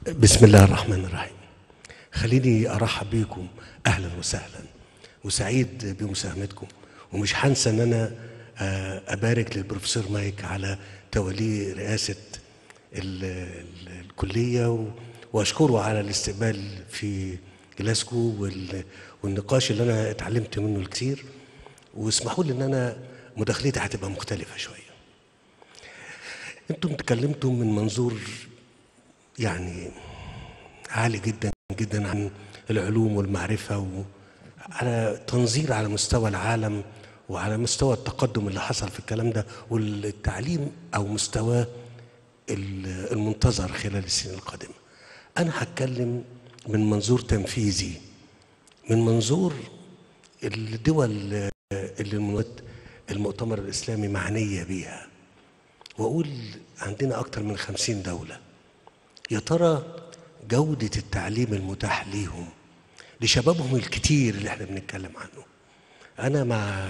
بسم الله الرحمن الرحيم خليني ارحب بيكم اهلا وسهلا وسعيد بمساهمتكم ومش هنسى ان انا آه، ابارك للبروفيسور مايك على توليه رئاسه ال- ال- الكليه و- واشكره على الاستقبال في جلاسكو وال- والنقاش اللي انا اتعلمت منه الكثير واسمحوا لي ان انا مداخلتي هتبقى مختلفه شويه انتم تكلمتم من منظور يعني عالي جدا جدا عن العلوم والمعرفة وعلى تنظير على مستوى العالم وعلى مستوى التقدم اللي حصل في الكلام ده والتعليم أو مستواه ال- المنتظر خلال السنين القادمة أنا هتكلم من منظور تنفيذي من منظور الدول اللي المنظمات المؤتمر الإسلامي معنية بيها وأقول عندنا أكتر من خمسين دولة يا ترى جودة التعليم المتاح ليهم لشبابهم الكتير اللي احنا بنتكلم عنه أنا مع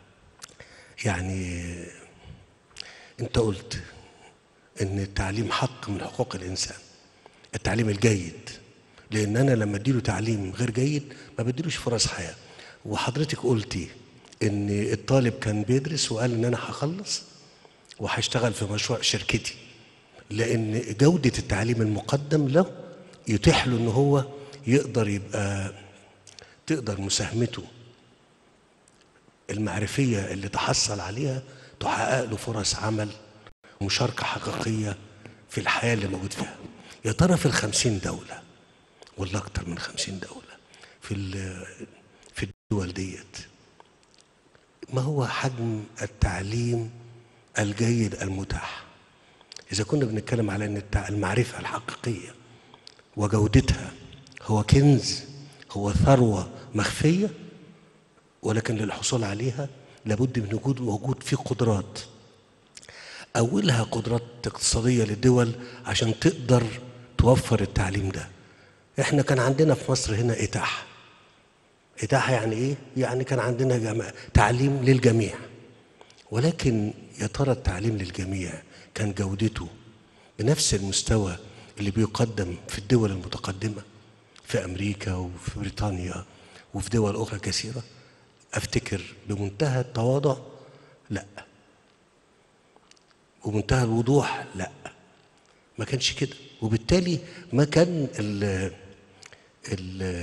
يعني أنت قلت إن التعليم حق من حقوق الإنسان التعليم الجيد لأن أنا لما أديله تعليم غير جيد ما بديلوش فرص حياة وحضرتك قلتي إن الطالب كان بيدرس وقال إن أنا هخلص وهشتغل في مشروع شركتي لان جوده التعليم المقدم له يتيح له ان هو يقدر يبقى تقدر مساهمته المعرفيه اللي تحصل عليها تحقق له فرص عمل ومشاركه حقيقيه في الحياه اللي موجود فيها يا ترى في الخمسين دوله ولا اكتر من خمسين دوله في ال- في الدول ديت ما هو حجم التعليم الجيد المتاح إذا كنا بنتكلم على أن التع- المعرفة الحقيقية وجودتها هو كنز هو ثروة مخفية ولكن للحصول عليها لابد من وجود وجود في قدرات أولها قدرات اقتصادية للدول عشان تقدر توفر التعليم ده احنا كان عندنا في مصر هنا إتاحة إتاحة يعني إيه؟ يعني كان عندنا جمع... تعليم للجميع ولكن يا ترى التعليم للجميع كان جودته بنفس المستوى اللي بيقدم في الدول المتقدمة في أمريكا وفي بريطانيا وفي دول أخرى كثيرة أفتكر بمنتهى التواضع لا ومنتهى الوضوح لا ما كانش كده وبالتالي ما كان ال ال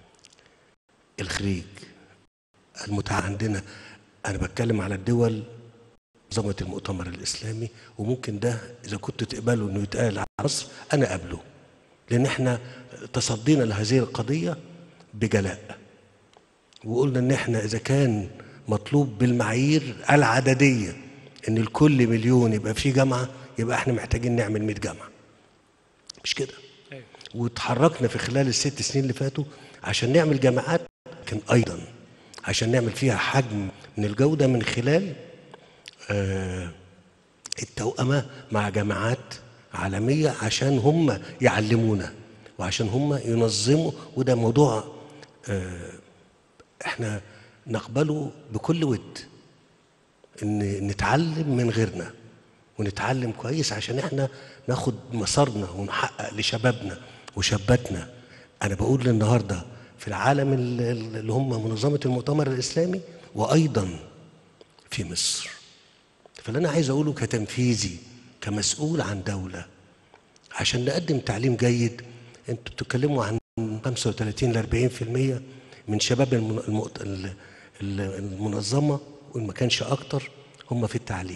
الخريج المتاح عندنا انا بتكلم على الدول منظمه المؤتمر الاسلامي وممكن ده اذا كنت تقبلوا انه يتقال على مصر انا قابله لان احنا تصدينا لهذه القضيه بجلاء وقلنا ان احنا اذا كان مطلوب بالمعايير العدديه ان الكل مليون يبقى في جامعه يبقى احنا محتاجين نعمل 100 جامعه مش كده وتحركنا في خلال الست سنين اللي فاتوا عشان نعمل جامعات لكن ايضا عشان نعمل فيها حجم من الجوده من خلال آه، التوأمه مع جامعات عالميه عشان هم يعلمونا وعشان هم ينظموا وده موضوع آه، احنا نقبله بكل ود ان نتعلم من غيرنا ونتعلم كويس عشان احنا ناخد مسارنا ونحقق لشبابنا وشاباتنا انا بقول النهارده في العالم ال- ال- اللي هم منظمه المؤتمر الاسلامي وايضا في مصر فاللي انا عايز اقوله كتنفيذي كمسؤول عن دوله عشان نقدم تعليم جيد انتوا بتتكلموا عن 35 ل 40% من شباب المن- المؤت- ال- ال- المنظمه وان ما كانش اكتر هم في التعليم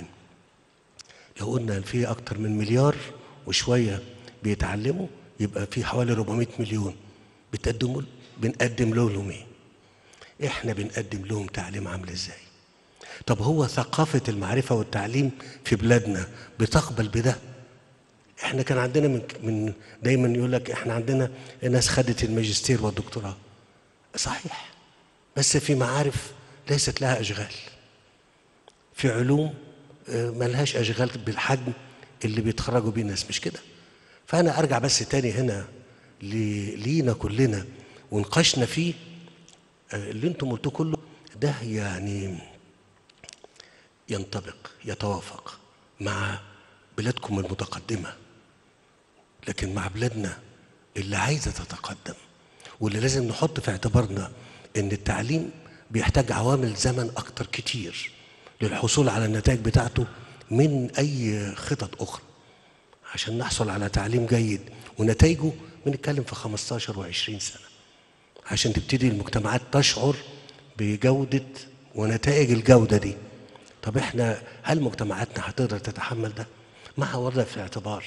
لو قلنا في اكتر من مليار وشويه بيتعلموا يبقى في حوالي 400 مليون بتقدموا بنقدم لهم ايه احنا بنقدم لهم تعليم عامل ازاي طب هو ثقافه المعرفه والتعليم في بلادنا بتقبل بده احنا كان عندنا من من دايما يقول لك احنا عندنا ناس خدت الماجستير والدكتوراه صحيح بس في معارف ليست لها اشغال في علوم آه، ملهاش اشغال بالحجم اللي بيتخرجوا بيه الناس مش كده فانا ارجع بس تاني هنا ل- لينا كلنا ونقاشنا فيه آه، اللي انتم قلتوه كله ده يعني ينطبق يتوافق مع بلادكم المتقدمه لكن مع بلادنا اللي عايزه تتقدم واللي لازم نحط في اعتبارنا ان التعليم بيحتاج عوامل زمن اكتر كتير للحصول على النتائج بتاعته من اي خطط اخرى عشان نحصل على تعليم جيد ونتائجه بنتكلم في 15 و20 سنه عشان تبتدي المجتمعات تشعر بجوده ونتائج الجوده دي طب احنا هل مجتمعاتنا هتقدر تتحمل ده؟ مع وضع في الاعتبار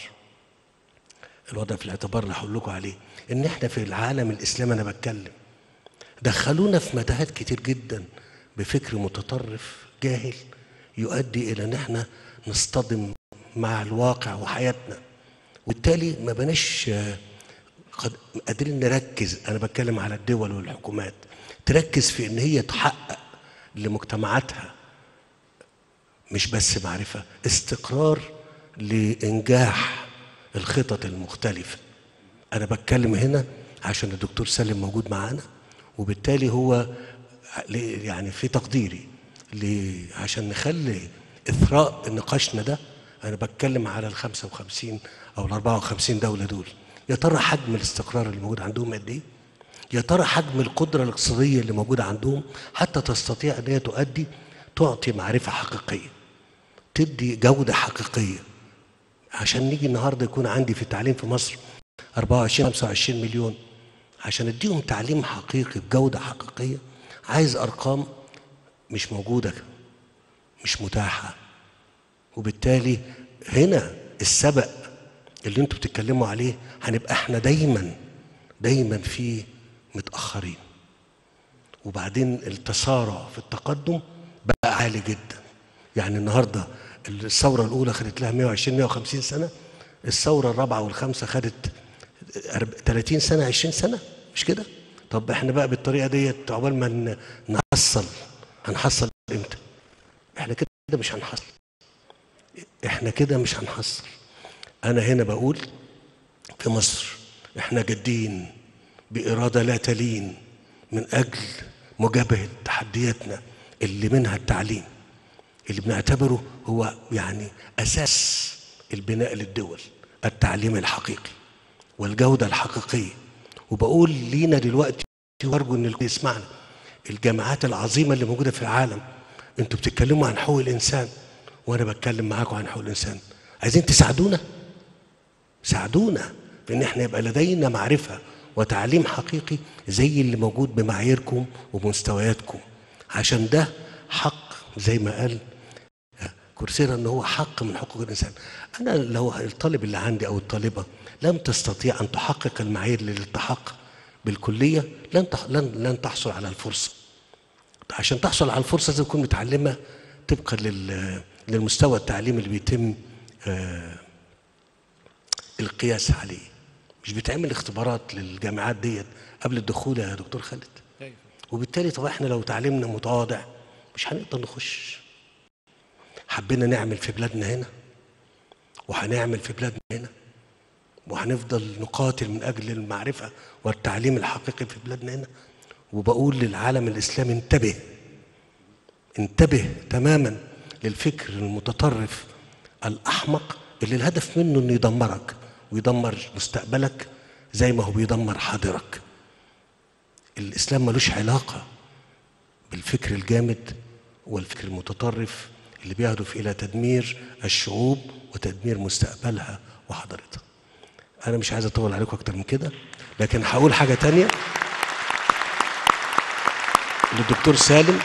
الوضع في الاعتبار اللي هقول لكم عليه ان احنا في العالم الاسلامي انا بتكلم دخلونا في متاهات كتير جدا بفكر متطرف جاهل يؤدي الى ان احنا نصطدم مع الواقع وحياتنا وبالتالي ما بناش آه، قد- قادرين نركز انا بتكلم على الدول والحكومات تركز في ان هي تحقق لمجتمعاتها مش بس معرفة استقرار لإنجاح الخطط المختلفة أنا بتكلم هنا عشان الدكتور سالم موجود معانا وبالتالي هو ل- يعني في تقديري ل- عشان نخلي إثراء نقاشنا ده أنا بتكلم على ال 55 أو ال 54 دولة دول يا ترى حجم الاستقرار اللي موجود عندهم قد إيه؟ يا ترى حجم القدرة الاقتصادية اللي موجودة عندهم حتى تستطيع أن هي تؤدي تعطي معرفة حقيقية تدي جودة حقيقية عشان نيجي النهارده يكون عندي في التعليم في مصر 24 25 مليون عشان اديهم تعليم حقيقي بجودة حقيقية عايز أرقام مش موجودة مش متاحة وبالتالي هنا السبق اللي انتوا بتتكلموا عليه هنبقى احنا دايما دايما فيه متأخرين وبعدين التسارع في التقدم بقى عالي جدا يعني النهارده الثوره الاولى خدت لها 120 150 سنه الثوره الرابعه والخامسه خدت أرب- 30 سنه 20 سنه مش كده طب احنا بقى بالطريقه ديت عقبال ما ن- نحصل هنحصل امتى احنا كده مش هنحصل احنا كده مش هنحصل انا هنا بقول في مصر احنا جادين بإرادة لا تلين من أجل مجابهة تحدياتنا اللي منها التعليم اللي بنعتبره هو يعني أساس البناء للدول التعليم الحقيقي والجودة الحقيقية وبقول لينا دلوقتي وارجو ان الكل يسمعنا الجامعات العظيمة اللي موجودة في العالم انتوا بتتكلموا عن حقوق الإنسان وأنا بتكلم معاكم عن حقوق الإنسان عايزين تساعدونا ساعدونا في ان احنا يبقى لدينا معرفه وتعليم حقيقي زي اللي موجود بمعاييركم ومستوياتكم عشان ده حق زي ما قال كورسيرا ان هو حق من حقوق الانسان انا لو الطالب اللي عندي او الطالبه لم تستطيع ان تحقق المعايير للالتحاق بالكليه لن تح... لن لن تحصل على الفرصه عشان تحصل على الفرصه لازم تكون متعلمه طبقا لل... للمستوى التعليمي اللي بيتم آه القياس عليه مش بيتعمل اختبارات للجامعات ديت قبل الدخول يا دكتور خالد وبالتالي طب احنا لو تعليمنا متواضع مش هنقدر نخش حبينا نعمل في بلادنا هنا وهنعمل في بلادنا هنا وهنفضل نقاتل من اجل المعرفه والتعليم الحقيقي في بلادنا هنا وبقول للعالم الاسلامي انتبه انتبه تماما للفكر المتطرف الاحمق اللي الهدف منه انه يدمرك ويدمر مستقبلك زي ما هو بيدمر حاضرك الاسلام ملوش علاقه بالفكر الجامد والفكر المتطرف اللي بيهدف الى تدمير الشعوب وتدمير مستقبلها وحضارتها انا مش عايز اطول عليكم اكتر من كده لكن هقول حاجه تانية للدكتور سالم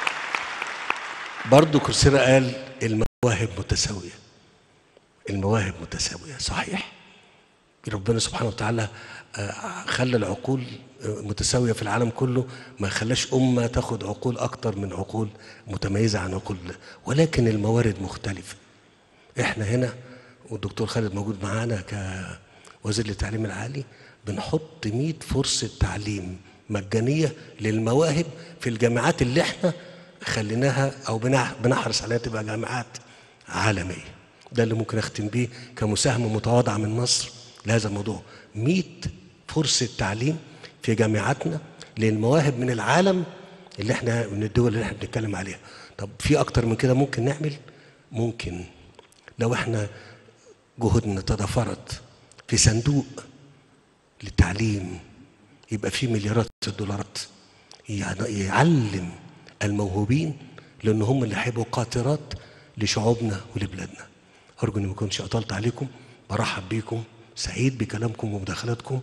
برضو كورسيرا قال المواهب متساويه المواهب متساويه صحيح ربنا سبحانه وتعالى آه، خلى العقول آه، متساويه في العالم كله ما خلاش امه تاخد عقول اكتر من عقول متميزه عن عقول ولكن الموارد مختلفه احنا هنا والدكتور خالد موجود معانا كوزير للتعليم العالي بنحط 100 فرصه تعليم مجانيه للمواهب في الجامعات اللي احنا خليناها او بنح- بنحرص عليها تبقى جامعات عالميه ده اللي ممكن اختم بيه كمساهمه متواضعه من مصر لهذا الموضوع 100 فرصه تعليم في جامعاتنا للمواهب من العالم اللي احنا من الدول اللي احنا بنتكلم عليها طب في اكتر من كده ممكن نعمل ممكن لو احنا جهودنا تضافرت في صندوق للتعليم يبقى في مليارات الدولارات يعني يعلم الموهوبين لان هم اللي هيبقوا قاطرات لشعوبنا ولبلادنا ارجو اني ما اكونش اطلت عليكم برحب بيكم سعيد بكلامكم ومداخلاتكم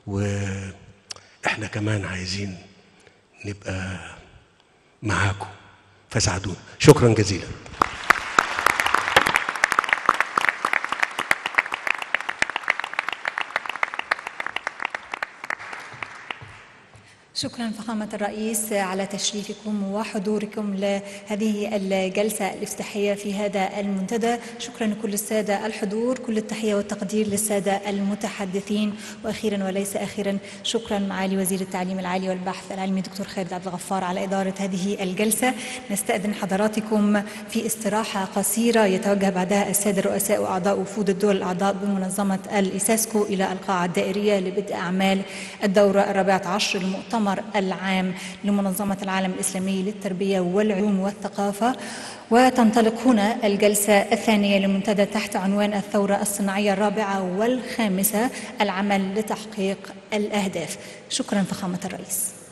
واحنا كمان عايزين نبقى معاكم فساعدونا شكرا جزيلا شكرا فخامة الرئيس على تشريفكم وحضوركم لهذه الجلسة الافتتاحية في هذا المنتدى شكرا لكل السادة الحضور كل التحية والتقدير للسادة المتحدثين وأخيرا وليس أخيرا شكرا معالي وزير التعليم العالي والبحث العلمي دكتور خالد عبد الغفار على إدارة هذه الجلسة نستأذن حضراتكم في استراحة قصيرة يتوجه بعدها السادة الرؤساء وأعضاء وفود الدول الأعضاء بمنظمة الإيساسكو إلى القاعة الدائرية لبدء أعمال الدورة الرابعة عشر للمؤتمر المؤتمر العام لمنظمة العالم الإسلامي للتربية والعلوم والثقافة وتنطلق هنا الجلسة الثانية للمنتدى تحت عنوان الثورة الصناعية الرابعة والخامسة العمل لتحقيق الأهداف شكرا فخامة الرئيس